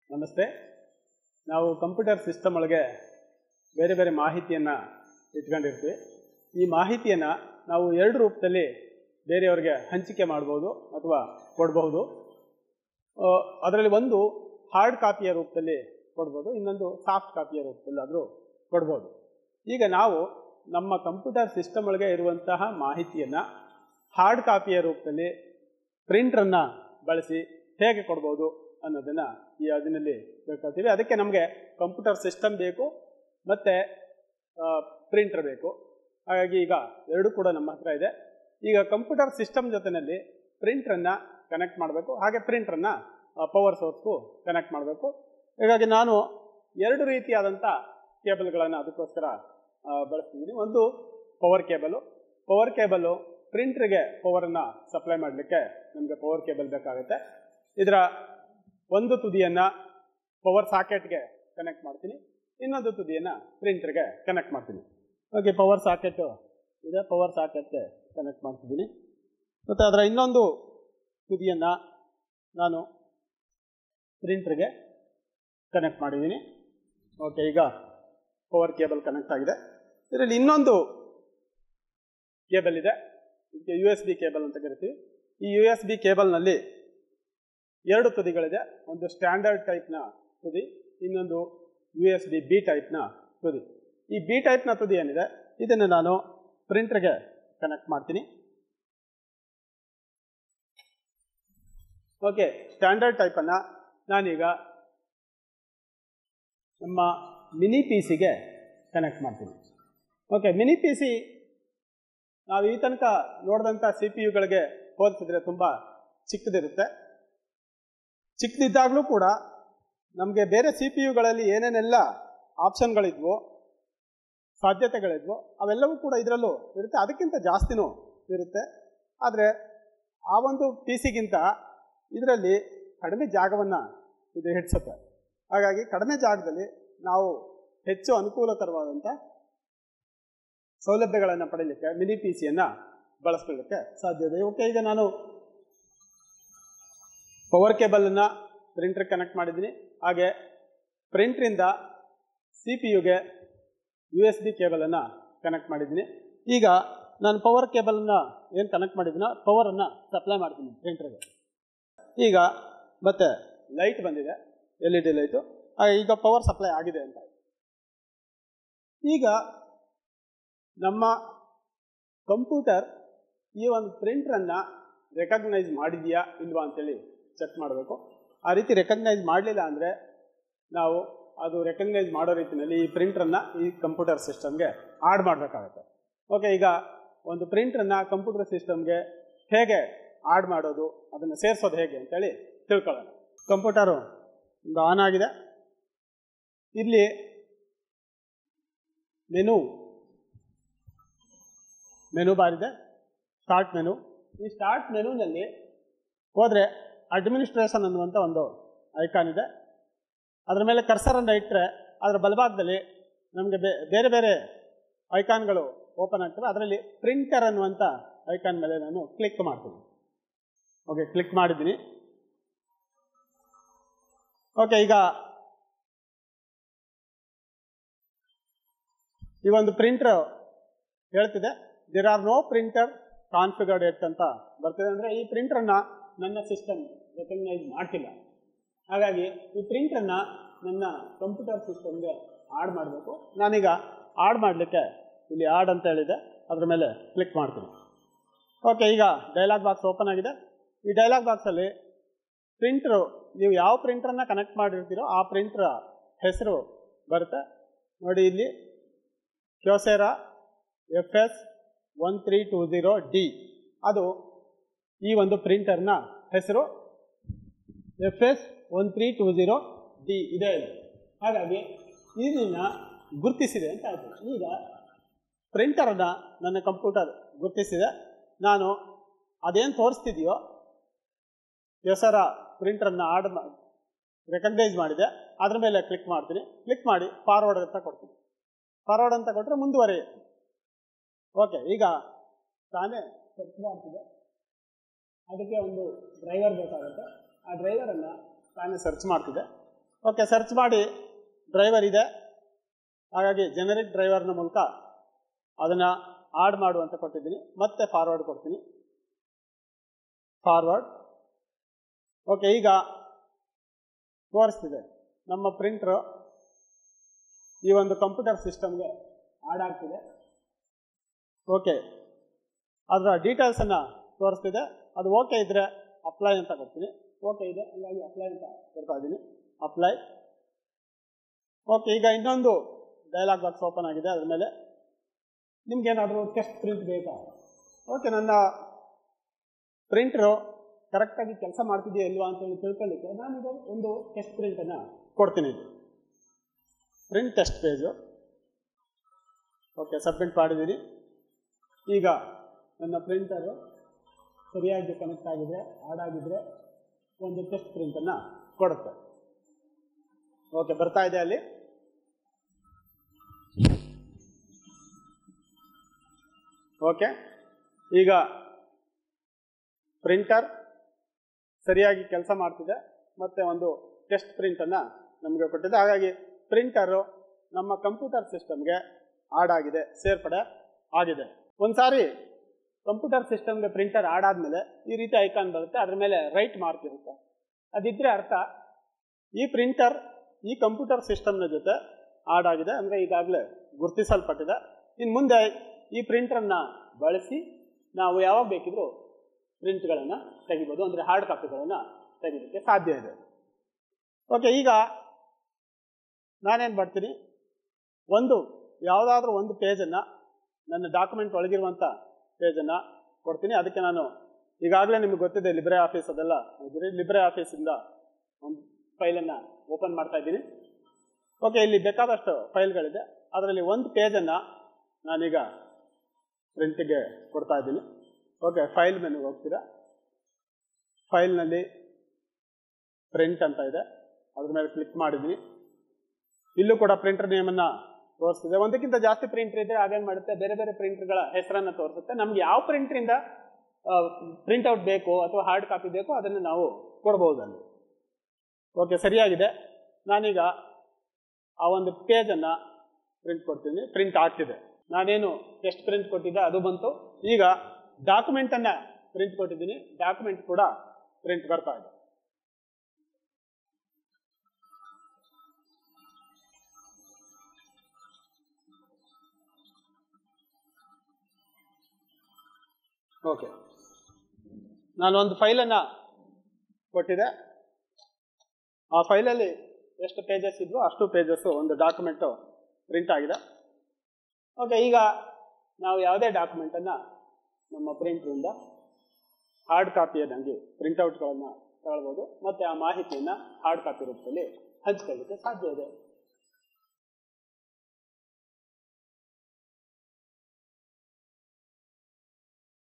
ನಮಸ್ತೆ ನಾವು computer system ಒಳಗೆ ಬೇರೆ ಬೇರೆ ಮಾಹಿತಿಯನ್ನು ಇಟ್ಕೊಂಡಿರ್ತೀವಿ ಈ ಮಾಹಿತಿಯನ್ನು ನಾವು ಎರಡು ರೂಪದಲ್ಲಿ ಬೇರೆಯವರಿಗೆ ಹಂಚಿಕೆ ಮಾಡ್ಬೋದು ಅಥವಾ ಕೊಡ್ಬಹುದು ಆ, ಅದರಲ್ಲಿ ಒಂದು ಹಾರ್ಡ್ ಕಾಪಿಯ ರೂಪದಲ್ಲಿ ಕೊಡ್ಬೋದು ಇನ್ನೊಂದು ಸಾಫ್ಟ್ ಕಾಪಿಯ ರೂಪದಲ್ಲಾದರೂ ಕೊಡ್ಬೋದು ಈಗ ನಾವು ನಮ್ಮ ಕಂಪ್ಯೂಟರ್ ಸಿಸ್ಟಮ್ ಒಳಗೆ ಇರುವಂತಹ ಮಾಹಿತಿಯನ್ನು ಹಾರ್ಡ್ ಕಾಪಿಯ ರೂಪದಲ್ಲಿ ಪ್ರಿಂಟ್ರನ್ನು ಬಳಸಿ ಹೇಗೆ ಕೊಡ್ಬೋದು ಅನ್ನೋದನ್ನು ಈ ಅದರಲ್ಲಿ ತಿಳ್ಕೊಳ್ತೀವಿ ಅದಕ್ಕೆ ನಮಗೆ ಕಂಪ್ಯೂಟರ್ ಸಿಸ್ಟಮ್ ಬೇಕು ಮತ್ತು ಪ್ರಿಂಟರ್ ಬೇಕು ಹಾಗಾಗಿ ಈಗ ಎರಡೂ ಕೂಡ ನಮ್ಮ ಹತ್ರ ಇದೆ ಈಗ ಕಂಪ್ಯೂಟರ್ ಸಿಸ್ಟಮ್ ಜೊತೆಯಲ್ಲಿ ಪ್ರಿಂಟ್ರನ್ನು ಕನೆಕ್ಟ್ ಮಾಡಬೇಕು ಹಾಗೆ ಪ್ರಿಂಟ್ರನ್ನು ಪವರ್ ಸೋರ್ಸ್ಗೂ ಕನೆಕ್ಟ್ ಮಾಡಬೇಕು ಹೀಗಾಗಿ ನಾನು ಎರಡು ರೀತಿಯಾದಂಥ ಕೇಬಲ್ಗಳನ್ನು ಅದಕ್ಕೋಸ್ಕರ ಆ, ಬಳಸ್ತಿದ್ದೀನಿ ಒಂದು ಪವರ್ ಕೇಬಲು ಪವರ್ ಕೇಬಲು ಪ್ರಿಂಟ್ರಿಗೆ ಪವರನ್ನು ಸಪ್ಲೈ ಮಾಡಲಿಕ್ಕೆ ನಮಗೆ ಪವರ್ ಕೇಬಲ್ ಬೇಕಾಗುತ್ತೆ ಇದರ ಒಂದು ತುದಿಯನ್ನು ಪವರ್ ಸಾಕೆಟ್ಗೆ ಕನೆಕ್ಟ್ ಮಾಡ್ತೀನಿ ಇನ್ನೊಂದು ತುದಿಯನ್ನು ಪ್ರಿಂಟರ್ಗೆ ಕನೆಕ್ಟ್ ಮಾಡ್ತೀನಿ ಓಕೆ ಪವರ್ ಸಾಕೆಟ್ ಇದೆ ಪವರ್ ಸಾಕೆಟ್ಗೆ ಕನೆಕ್ಟ್ ಮಾಡ್ತಿದ್ದೀನಿ ಮತ್ತು ಅದರ ಇನ್ನೊಂದು ತುದಿಯನ್ನು ನಾನು ಪ್ರಿಂಟ್ರಿಗೆ ಕನೆಕ್ಟ್ ಮಾಡಿದ್ದೀನಿ ಓಕೆ ಈಗ ಪವರ್ ಕೇಬಲ್ ಕನೆಕ್ಟ್ ಆಗಿದೆ ಇದರಲ್ಲಿ ಇನ್ನೊಂದು ಕೇಬಲ್ ಇದೆ ಇದಕ್ಕೆ ಯು ಎಸ್ ಬಿ ಕೇಬಲ್ ಅಂತ ಕರಿತೀವಿ ಈ ಯು ಎಸ್ ಬಿ ಕೇಬಲ್ನಲ್ಲಿ ಎರಡು ತುದಿಗಳಿದೆ ಒಂದು ಸ್ಟ್ಯಾಂಡರ್ಡ್ ಟೈಪ್ನ ತುದಿ ಇನ್ನೊಂದು ಯು ಎಸ್ ಬಿ ಬಿ ಟೈಪ್ನ ತುದಿ ಈ ಬಿ ಟೈಪ್ನ ತುದಿ ಏನಿದೆ ಇದನ್ನು ನಾನು ಪ್ರಿಂಟರ್ಗೆ ಕನೆಕ್ಟ್ ಮಾಡ್ತೀನಿ ಓಕೆ ಸ್ಟ್ಯಾಂಡರ್ಡ್ ಟೈಪನ್ನು ನಾನೀಗ ನಮ್ಮ ಮಿನಿ ಪಿ ಸಿಗೆ ಕನೆಕ್ಟ್ ಮಾಡ್ತೀನಿ ಓಕೆ ಮಿನಿ ಪಿ ಸಿ ನಾವು ಈ ತನಕ ನೋಡಿದಂಥ ಸಿ ಪಿ ಯುಗಳಿಗೆ ಹೋಲಿಸಿದ್ರೆ ತುಂಬ ಚಿಕ್ಕದಿರುತ್ತೆ ಚಿಕ್ಕದಿದ್ದಾಗಲೂ ಕೂಡ ನಮಗೆ ಬೇರೆ ಸಿ ಪಿ ಯುಗಳಲ್ಲಿ ಏನೇನೆಲ್ಲ ಆಪ್ಷನ್ಗಳಿದ್ವು ಸಾಧ್ಯತೆಗಳಿದ್ವು ಅವೆಲ್ಲವೂ ಕೂಡ ಇದರಲ್ಲೂ ಇರುತ್ತೆ ಅದಕ್ಕಿಂತ ಜಾಸ್ತಿನೂ ಇರುತ್ತೆ ಆದರೆ ಆ ಒಂದು ಪಿ ಸಿಗಿಂತ ಇದರಲ್ಲಿ ಕಡಿಮೆ ಜಾಗವನ್ನು ಇದು ಹಿಡಿಸುತ್ತೆ ಹಾಗಾಗಿ ಕಡಿಮೆ ಜಾಗದಲ್ಲಿ ನಾವು ಹೆಚ್ಚು ಅನುಕೂಲಕರವಾದಂಥ ಸೌಲಭ್ಯಗಳನ್ನು ಪಡೀಲಿಕ್ಕೆ ಮಿನಿ ಪಿ ಸಿಯನ್ನು ಬಳಸ್ಕೊಳ್ಳಿಕ್ಕೆ ಸಾಧ್ಯ ಇದೆ ಓಕೆ ಈಗ ನಾನು ಪವರ್ ಕೇಬಲನ್ನು ಪ್ರಿಂಟರ್ ಕನೆಕ್ಟ್ ಮಾಡಿದ್ದೀನಿ ಹಾಗೆ ಪ್ರಿಂಟ್ರಿಂದ ಸಿ ಪಿ ಯುಗೆ ಯು ಎಸ್ ಬಿ ಕೇಬಲನ್ನು ಕನೆಕ್ಟ್ ಮಾಡಿದ್ದೀನಿ ಈಗ ನಾನು ಪವರ್ ಕೇಬಲನ್ನು ಏನು ಕನೆಕ್ಟ್ ಮಾಡಿದ್ದೀನೋ ಪವರನ್ನು ಸಪ್ಲೈ ಮಾಡ್ತೀನಿ ಪ್ರಿಂಟರ್ಗೆ ಈಗ ಮತ್ತೆ ಲೈಟ್ ಬಂದಿದೆ ಎಲ್ ಇ ಡಿ ಲೈಟು ಈಗ ಪವರ್ ಸಪ್ಲೈ ಆಗಿದೆ ಅಂತ ಈಗ ನಮ್ಮ ಕಂಪ್ಯೂಟರ್ ಈ ಒಂದು ಪ್ರಿಂಟ್ರನ್ನು ರೆಕಗ್ನೈಸ್ ಮಾಡಿದೆಯಾ ಇಲ್ವಾ ಅಂತೇಳಿ ಚೆಕ್ ಮಾಡಬೇಕು ಆ ರೀತಿ ರೆಕಗ್ನೈಸ್ ಮಾಡಲಿಲ್ಲ ಅಂದರೆ ನಾವು ಅದು ರೆಕಗ್ನೈಸ್ ಮಾಡೋ ರೀತಿಯಲ್ಲಿ ಈ ಪ್ರಿಂಟ್ರನ್ನು ಈ ಕಂಪ್ಯೂಟರ್ ಸಿಸ್ಟಮ್ಗೆ ಆಡ್ ಮಾಡಬೇಕಾಗುತ್ತೆ ಓಕೆ ಈಗ ಒಂದು ಪ್ರಿಂಟ್ರನ್ನು ಕಂಪ್ಯೂಟರ್ ಸಿಸ್ಟಮ್ಗೆ ಹೇಗೆ ಆಡ್ ಮಾಡೋದು ಅದನ್ನು ಸೇರಿಸೋದು ಹೇಗೆ ಅಂತೇಳಿ ತಿಳ್ಕೊಳ್ಳೋಣ ಕಂಪ್ಯೂಟರು ಒಂದು ಆನ್ ಆಗಿದೆ ಇಲ್ಲಿ ಮೆನು ಮೆನು ಬಾರ್ ಇದೆ ಸ್ಟಾರ್ಟ್ ಮೆನು ಈ ಸ್ಟಾರ್ಟ್ ಮೆನುನಲ್ಲಿ ಹೋದರೆ ಅಡ್ಮಿನಿಸ್ಟ್ರೇಷನ್ ಅನ್ನುವಂಥ ಒಂದು ಐಕಾನ್ ಇದೆ ಅದರ ಮೇಲೆ ಕರ್ಸರನ್ನು ಇಟ್ಟರೆ ಅದರ ಬಲಭಾಗದಲ್ಲಿ ನಮಗೆ ಬೇ ಬೇರೆ ಬೇರೆ ಐಕಾನ್ಗಳು ಓಪನ್ ಆಗ್ತವೆ ಅದರಲ್ಲಿ ಪ್ರಿಂಟರ್ ಅನ್ನುವಂಥ ಐಕಾನ್ ಮೇಲೆ ನಾನು ಕ್ಲಿಕ್ ಮಾಡ್ತೀನಿ ಓಕೆ ಕ್ಲಿಕ್ ಮಾಡಿದ್ದೀನಿ ಓಕೆ ಈಗ ಈ ಒಂದು ಪ್ರಿಂಟರ್ ಹೇಳ್ತಿದೆ there are no printer configured yet ಅಂತ ಬರ್ತಿದೆ ಅಂದರೆ ಈ ಪ್ರಿಂಟರನ್ನು ನನ್ನ ಸಿಸ್ಟಮ್ ರೆಕಗ್ನೈಸ್ ಮಾಡ್ತಿಲ್ಲ ಹಾಗಾಗಿ ಈ ಪ್ರಿಂಟನ್ನು ನನ್ನ ಕಂಪ್ಯೂಟರ್ ಸಿಸ್ಟಮ್ಗೆ ಆಡ್ ಮಾಡಬೇಕು ನಾನೀಗ ಆಡ್ ಮಾಡಲಿಕ್ಕೆ ಇಲ್ಲಿ ಆಡ್ ಅಂತ ಹೇಳಿದೆ ಅದ್ರ ಮೇಲೆ ಕ್ಲಿಕ್ ಮಾಡ್ತೀನಿ ಓಕೆ ಈಗ ಡೈಲಾಗ್ ಬಾಕ್ಸ್ ಓಪನ್ ಆಗಿದೆ ಈ ಡೈಲಾಗ್ ಬಾಕ್ಸಲ್ಲಿ ಪ್ರಿಂಟ್ರು ನೀವು ಯಾವ ಪ್ರಿಂಟ್ರನ್ನು ಕನೆಕ್ಟ್ ಮಾಡಿರ್ತೀರೋ ಆ ಪ್ರಿಂಟ್ರ ಹೆಸರು ಬರುತ್ತೆ ನೋಡಿ ಇಲ್ಲಿ Kyocera F S one three two zero D ಅದು ಈ ಒಂದು ಪ್ರಿಂಟರ್ನ ಹೆಸರು F S one three two zero D ಇದೆ ಇದು. ಹಾಗಾಗಿ ಇದನ್ನು ಗುರುತಿಸಿದೆ ಅಂತ ಆಯಿತು ಈಗ ಪ್ರಿಂಟರನ್ನು ನನ್ನ ಕಂಪ್ಯೂಟರ್ ಗುರುತಿಸಿದೆ ನಾನು ಅದೇನು ತೋರಿಸ್ತಿದೆಯೋ ಹೆಸರ ಪ್ರಿಂಟರನ್ನು ಆಡ್ ರೆಕಗ್ನೈಸ್ ಮಾಡಿದೆ ಅದ್ರ ಮೇಲೆ ಕ್ಲಿಕ್ ಮಾಡ್ತೀನಿ ಕ್ಲಿಕ್ ಮಾಡಿ ಫಾರ್ವರ್ಡ್ ಅಂತ ಕೊಡ್ತೀನಿ ಫಾರ್ವರ್ಡ್ ಅಂತ ಕೊಟ್ಟರೆ ಮುಂದುವರಿಯುತ್ತೆ ಓಕೆ ಈಗ ತಾನೇ ಸರ್ಚ್ ಮಾಡ್ತಿದೆ ಅದಕ್ಕೆ ಒಂದು ಡ್ರೈವರ್ ಬೇಕಾಗುತ್ತೆ ಆ ಡ್ರೈವರನ್ನು ತಾನೇ ಸರ್ಚ್ ಮಾಡ್ತಿದೆ ಓಕೆ ಸರ್ಚ್ ಮಾಡಿ ಡ್ರೈವರ್ ಇದೆ ಹಾಗಾಗಿ ಜನರಿಕ್ ಡ್ರೈವರ್ನ ಮೂಲಕ ಅದನ್ನು ಆಡ್ ಮಾಡು ಅಂತ ಕೊಟ್ಟಿದ್ದೀನಿ ಮತ್ತೆ ಫಾರ್ವರ್ಡ್ ಕೊಡ್ತೀನಿ ಫಾರ್ವರ್ಡ್ ಓಕೆ ಈಗ ತೋರಿಸ್ತಿದೆ ನಮ್ಮ ಪ್ರಿಂಟ್ರು ಈ ಒಂದು ಕಂಪ್ಯೂಟರ್ ಸಿಸ್ಟಮ್ಗೆ ಆಡ್ ಆಗ್ತಿದೆ ಓಕೆ ಅದರ ಡೀಟೇಲ್ಸನ್ನು ತೋರಿಸ್ತಿದೆ ಅದು ಓಕೆ ಇದ್ದರೆ ಅಪ್ಲೈ ಅಂತ ಕೊಡ್ತೀನಿ ಓಕೆ ಇದೆ ಹಂಗಾಗಿ ಅಪ್ಲೈ ಅಂತ ಕೊಡ್ತಾ ಇದ್ದೀನಿ ಅಪ್ಲೈ ಓಕೆ ಈಗ ಇನ್ನೊಂದು ಡೈಲಾಗ್ ಬಾಕ್ಸ್ ಓಪನ್ ಆಗಿದೆ ಅದ್ರ ಮೇಲೆ ನಿಮ್ಗೇನಾದರೂ ಟೆಸ್ಟ್ ಪ್ರಿಂಟ್ ಬೇಕಾ ಓಕೆ ನನ್ನ ಪ್ರಿಂಟ್ರು ಕರೆಕ್ಟಾಗಿ ಕೆಲಸ ಮಾಡ್ತಿದೆಯಾ ಇಲ್ವಾ ಅಂತೇಳಿ ತಿಳ್ಕೊಳ್ಳಿಕ್ಕೆ ನಾನೀಗ ಒಂದು ಟೆಸ್ಟ್ ಪ್ರಿಂಟನ್ನು ಕೊಡ್ತೀನಿ print test page okay submit ಮಾಡಿದ್ದೀನಿ ಈಗ ನನ್ನ ಪ್ರಿಂಟರು ಸರಿಯಾಗಿ ಕನೆಕ್ಟ್ ಆಗಿದೆ ಆಡ್ ಆಗಿದ್ರೆ ಒಂದು ಟೆಸ್ಟ್ ಪ್ರಿಂಟನ್ನು ಕೊಡುತ್ತೆ ಓಕೆ ಬರ್ತಾ ಇದೆ ಅಲ್ಲಿ ಓಕೆ ಈಗ ಪ್ರಿಂಟರ್ ಸರಿಯಾಗಿ ಕೆಲಸ ಮಾಡ್ತಿದೆ ಮತ್ತೆ ಒಂದು ಟೆಸ್ಟ್ ಪ್ರಿಂಟನ್ನು ನಮಗೆ ಕೊಟ್ಟಿದೆ ಹಾಗಾಗಿ ಪ್ರಿಂಟರು ನಮ್ಮ ಕಂಪ್ಯೂಟರ್ ಸಿಸ್ಟಮ್ಗೆ ಆಡ್ ಆಗಿದೆ ಸೇರ್ಪಡೆ ಆಗಿದೆ ಒಂದ್ಸಾರಿ ಕಂಪ್ಯೂಟರ್ ಸಿಸ್ಟಮ್ಗೆ ಪ್ರಿಂಟರ್ ಆಡ್ ಆದ್ಮೇಲೆ ಈ ರೀತಿ ಐಕಾನ್ ಬರುತ್ತೆ ಅದ್ರ ಮೇಲೆ ರೈಟ್ ಮಾರ್ಕ್ ಇರುತ್ತೆ ಅದಿದ್ರೆ ಅರ್ಥ ಈ ಪ್ರಿಂಟರ್ ಈ ಕಂಪ್ಯೂಟರ್ ಸಿಸ್ಟಮ್ನ ಜೊತೆ ಆಡ್ ಆಗಿದೆ ಅಂದರೆ ಈಗಾಗಲೇ ಗುರುತಿಸಲ್ಪಟ್ಟಿದೆ ಇನ್ನು ಮುಂದೆ ಈ ಪ್ರಿಂಟರ್ನ ಬಳಸಿ ನಾವು ಯಾವಾಗ ಬೇಕಿದ್ರೂ ಪ್ರಿಂಟ್ಗಳನ್ನು ತೆಗಿಬೋದು ಅಂದರೆ ಹಾರ್ಡ್ ಕಾಪಿಗಳನ್ನು ತೆಗಿಲಿಕ್ಕೆ ಸಾಧ್ಯ ಇದೆ ಓಕೆ ಈಗ ನಾನೇನು ಮಾಡ್ತೀನಿ ಒಂದು ಯಾವುದಾದ್ರೂ ಒಂದು ಪೇಜನ್ನು ನನ್ನ ಡಾಕ್ಯುಮೆಂಟ್ ಒಳಗಿರುವಂಥ ಪೇಜನ್ನು ಕೊಡ್ತೀನಿ ಅದಕ್ಕೆ ನಾನು ಈಗಾಗಲೇ ನಿಮಗೆ ಗೊತ್ತಿದೆ ಲಿಬ್ರೆ ಆಫೀಸ್ ಅದೆಲ್ಲ ಲಿಬ್ರೆ ಆಫೀಸಿಂದ ಒಂದು ಫೈಲನ್ನು ಓಪನ್ ಮಾಡ್ತಾ ಇದ್ದೀನಿ ಓಕೆ ಇಲ್ಲಿ ಬೇಕಾದಷ್ಟು ಫೈಲ್ಗಳಿದೆ ಅದರಲ್ಲಿ ಒಂದು ಪೇಜನ್ನು ನಾನೀಗ ಪ್ರಿಂಟಿಗೆ ಕೊಡ್ತಾ ಇದ್ದೀನಿ ಓಕೆ ಫೈಲ್ ಮೆನು ಹೋಗ್ತೀರಾ ಫೈಲ್ನಲ್ಲಿ ಪ್ರಿಂಟ್ ಅಂತ ಇದೆ ಅದ್ರ ಮೇಲೆ ಕ್ಲಿಕ್ ಮಾಡಿದ್ದೀನಿ ಇಲ್ಲೂ ಕೂಡ ಪ್ರಿಂಟರ್ ನೇಮನ್ನು ತೋರಿಸ್ತಿದೆ ಒಂದಕ್ಕಿಂತ ಜಾಸ್ತಿ ಪ್ರಿಂಟರ್ ಇದ್ರೆ ಅದೇನು ಮಾಡುತ್ತೆ ಬೇರೆ ಬೇರೆ ಪ್ರಿಂಟರ್ಗಳ ಹೆಸರನ್ನು ತೋರಿಸುತ್ತೆ ನಮ್ಗೆ ಯಾವ ಪ್ರಿಂಟ್ರಿಂದ ಪ್ರಿಂಟ್ ಔಟ್ ಬೇಕು ಅಥವಾ ಹಾರ್ಡ್ ಕಾಪಿ ಬೇಕು ಅದನ್ನು ನಾವು ಕೊಡ್ಬೋದು ಅಲ್ಲಿ ಓಕೆ ಸರಿಯಾಗಿದೆ ನಾನೀಗ ಆ ಒಂದು ಪೇಜನ್ನು ಪ್ರಿಂಟ್ ಕೊಡ್ತೀನಿ ಪ್ರಿಂಟ್ ಆಗ್ತಿದೆ ನಾನೇನು ಟೆಸ್ಟ್ ಪ್ರಿಂಟ್ ಕೊಟ್ಟಿದ್ದೆ ಅದು ಬಂತು ಈಗ ಡಾಕ್ಯುಮೆಂಟನ್ನು ಪ್ರಿಂಟ್ ಕೊಟ್ಟಿದ್ದೀನಿ ಡಾಕ್ಯುಮೆಂಟ್ ಕೂಡ ಪ್ರಿಂಟ್ ಬರ್ತಾ ಇದೆ ಓಕೆ ನಾನು ಒಂದು ಫೈಲನ್ನು ಕೊಟ್ಟಿದ್ದೆ ಆ ಫೈಲಲ್ಲಿ ಎಷ್ಟು ಪೇಜಸ್ ಇದ್ವು ಅಷ್ಟು ಪೇಜಸ್ಸು ಒಂದು ಡಾಕ್ಯುಮೆಂಟು ಪ್ರಿಂಟ್ ಆಗಿದೆ ಓಕೆ ಈಗ ನಾವು ಯಾವುದೇ ಡಾಕ್ಯುಮೆಂಟನ್ನು ನಮ್ಮ ಪ್ರಿಂಟ್ರಿಂದ ಹಾರ್ಡ್ ಕಾಪಿಯದಂಗೆ ಪ್ರಿಂಟೌಟ್ಗಳನ್ನು ತಗೊಳ್ಬೋದು ಮತ್ತು ಆ ಮಾಹಿತಿಯನ್ನು ಹಾರ್ಡ್ ಕಾಪಿ ರೂಪದಲ್ಲಿ ಹಂಚ್ಕೊಳ್ಳಿಕ್ಕೆ ಸಾಧ್ಯ ಇದೆ